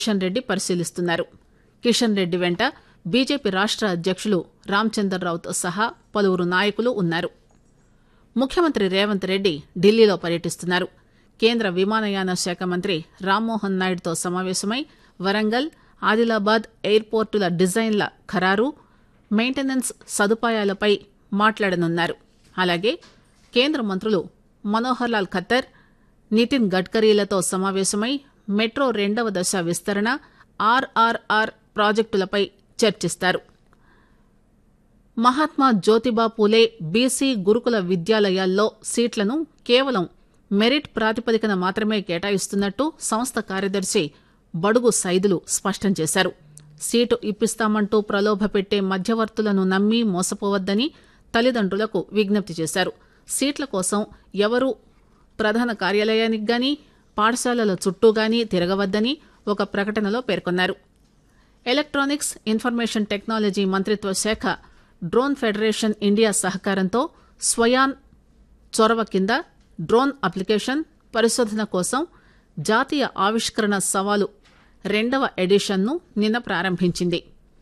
కిషన్ రెడ్డి పరిశీలిస్తున్నారు కిషన్ రెడ్డి వెంట బీజేపీ రాష్ట అధ్యక్షులు రామచందర్రావుతో సహా పలువురు నాయకులు ఉన్నారు ముఖ్యమంత్రి రేవంత్ రెడ్డి ఢిల్లీలో పర్యటిస్తున్నారు కేంద్ర విమానయాన శాఖ మంత్రి రామ్మోహన్ నాయుడుతో సమావేశమై వరంగల్ ఆదిలాబాద్ ఎయిర్పోర్టుల డిజైన్ల ఖరారు మెయింటెనెన్స్ సదుపాయాలపై మాట్లాడనున్నారు అలాగే కేంద్ర మంత్రులు మనోహర్ లాల్ ఖత్తర్ నితిన్ గడ్కరీలతో సమావేశమై మెట్రో రెండవ దశ విస్తరణ ఆర్ఆర్ఆర్ ప్రాజెక్టులపై చర్చిస్తారు మహాత్మా జ్యోతిబా పూలే బీసీ గురుకుల విద్యాలయాల్లో సీట్లను కేవలం మెరిట్ ప్రాతిపదికన మాత్రమే కేటాయిస్తున్నట్టు సంస్థ కార్యదర్శి బడుగు సైదులు స్పష్టం చేశారు సీటు ఇప్పిస్తామంటూ ప్రలోభపెట్టే మధ్యవర్తులను నమ్మి మోసపోవద్దని తల్లిదండ్రులకు విజ్ఞప్తి చేశారు సీట్ల కోసం ఎవరూ ప్రధాన కార్యాలయానికి గాని పాఠశాలల చుట్టూ గాని తిరగవద్దని ఒక ప్రకటనలో పేర్కొన్నారు ఎలక్ట్రానిక్స్ ఇన్ఫర్మేషన్ టెక్నాలజీ మంత్రిత్వ శాఖ డ్రోన్ ఫెడరేషన్ ఇండియా సహకారంతో స్వయాన్ చొరవ కింద డ్రోన్ అప్లికేషన్ పరిశోధన కోసం జాతీయ ఆవిష్కరణ సవాలు రెండవ ఎడిషన్ను నిన్న ప్రారంభించింది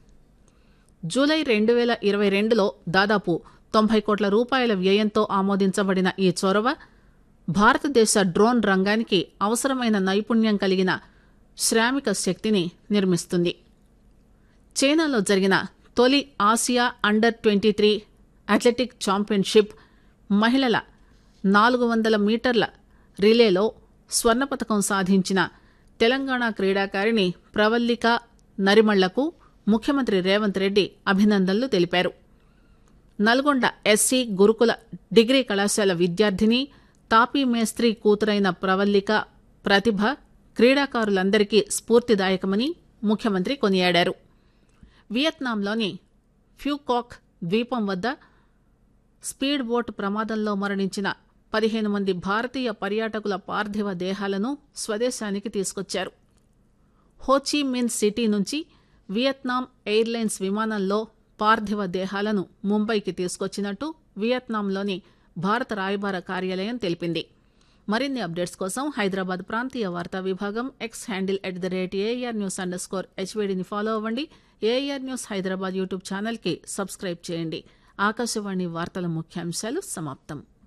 జూలై రెండు వేల ఇరవై రెండులో దాదాపు తొంభై కోట్ల రూపాయల వ్యయంతో ఆమోదించబడిన ఈ చొరవ భారతదేశ డ్రోన్ రంగానికి అవసరమైన నైపుణ్యం కలిగిన శ్రామిక శక్తిని నిర్మిస్తుంది చైనాలో జరిగిన తొలి Asia under twenty three athletic championship మహిళల నాలుగు వందల మీటర్ల రిలేలో స్వర్ణ పతకం సాధించిన తెలంగాణ క్రీడాకారిణి ప్రవల్లిక నరిమళ్లకు ముఖ్యమంత్రి రేవంత్ రెడ్డి అభినందనలు తెలిపారు నల్గొండ ఎస్సీ గురుకుల డిగ్రీ కళాశాల విద్యార్థిని తాపీ మేస్త్రి కూతురైన ప్రవల్లిక ప్రతిభ క్రీడాకారులందరికీ స్ఫూర్తిదాయకమని ముఖ్యమంత్రి కొనియాడారు వియత్నాంలోని ఫ్యూకాక్ ద్వీపం వద్ద స్పీడ్ బోట్ ప్రమాదంలో మరణించిన పదిహేను మంది భారతీయ పర్యాటకుల పార్థివ దేహాలను స్వదేశానికి తీసుకొచ్చారు హోచీ మిన్ సిటీ నుంచి వియత్నాం ఎయిర్లైన్స్ విమానంలో పార్థివ దేహాలను ముంబైకి తీసుకొచ్చినట్టు వియత్నాంలోని భారత రాయబార కార్యాలయం తెలిపింది మరిన్ని అప్డేట్స్ కోసం హైదరాబాద్ ప్రాంతీయ వార్తా విభాగం X handle at the rate A R news underscore హెచ్వేడిని ఫాలో అవ్వండి ఏఆర్ న్యూస్ హైదరాబాద్ యూట్యూబ్ ఛానల్కి సబ్స్క్రైబ్ చేయండి ఆకాశవాణి వార్తల ముఖ్యాంశాలు సమాప్తం